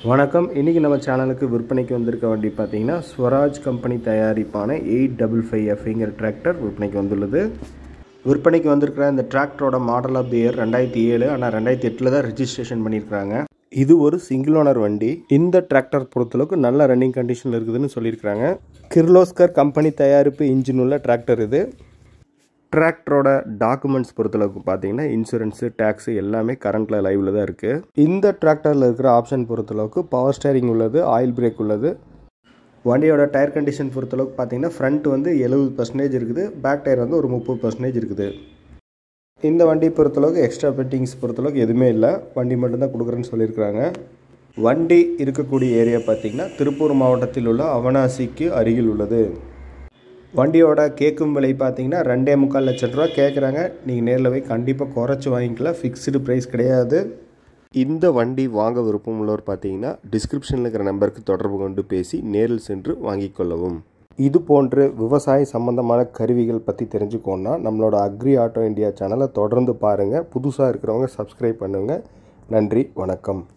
வணக்கம் இன்றைக்கி நம்ம சேனலுக்கு விற்பனைக்கு வந்திருக்க வண்டி பார்த்தீங்கன்னா ஸ்வராஜ் கம்பெனி தயாரிப்பான எயிட் டபுள் ஃபைவ் எஃப்ங்கிற டிராக்டர் விற்பனைக்கு வந்துள்ளது விற்பனைக்கு வந்திருக்கிற இந்த டிராக்டரோட மாடல் ஆஃப் தி இயர் ரெண்டாயிரத்தி ஏழு ஆனால் ரெண்டாயிரத்தி எட்டில் தான் ரெஜிஸ்ட்ரேஷன் பண்ணியிருக்காங்க இது ஒரு சிங்கிள் ஓனர் வண்டி இந்த டிராக்டர் பொறுத்தளவுக்கு நல்ல ரன்னிங் கண்டிஷனில் இருக்குதுன்னு சொல்லியிருக்காங்க கிர்லோஸ்கர் கம்பெனி தயாரிப்பு இன்ஜின் உள்ள டிராக்டர் இது டிராக்டரோட டாக்குமெண்ட்ஸ் பொறுத்தளவுக்கு பார்த்தீங்கன்னா இன்சூரன்ஸு டேக்ஸு எல்லாமே கரண்ட்டில் லைவில் தான் இருக்குது இந்த டிராக்டரில் இருக்கிற ஆப்ஷன் பொறுத்தளவுக்கு பவர் ஸ்டேரிங் உள்ளது ஆயில் பிரேக் உள்ளது வண்டியோட டயர் கண்டிஷன் பொறுத்தளவுக்கு பார்த்தீங்கன்னா ஃப்ரண்ட் வந்து எழுபது பர்சன்டேஜ் இருக்குது பேக் டயர் வந்து ஒரு முப்பது பர்சன்டேஜ் இருக்குது இந்த வண்டி பொறுத்தளவுக்கு எக்ஸ்ட்ரா பெட்டிங்ஸ் பொறுத்தளவுக்கு எதுவுமே இல்லை வண்டி மட்டும்தான் கொடுக்குறேன்னு சொல்லியிருக்கிறாங்க வண்டி இருக்கக்கூடிய ஏரியா பார்த்திங்கன்னா திருப்பூர் மாவட்டத்தில் உள்ள அவனாசிக்கு அருகில் உள்ளது வண்டியோட கேட்கும் விலை பார்த்தீங்கன்னா ரெண்டே முக்கால் லட்சம் ரூபா கேட்குறாங்க நீங்கள் நேரில் போய் கண்டிப்பாக குறைச்சி வாங்கிக்கலாம் ஃபிக்ஸ்டு ப்ரைஸ் கிடையாது இந்த வண்டி வாங்க விருப்பம் உள்ளவர் பார்த்தீங்கன்னா டிஸ்கிரிப்ஷனில் இருக்கிற நம்பருக்கு தொடர்பு கொண்டு பேசி நேரில் சென்று வாங்கிக் கொள்ளவும் இது போன்று விவசாய சம்பந்தமான கருவிகள் பற்றி தெரிஞ்சுக்கோன்னா நம்மளோட அக்ரி ஆட்டோ இந்தியா சேனலை தொடர்ந்து பாருங்கள் புதுசாக இருக்கிறவங்க சப்ஸ்கிரைப் பண்ணுங்கள் நன்றி வணக்கம்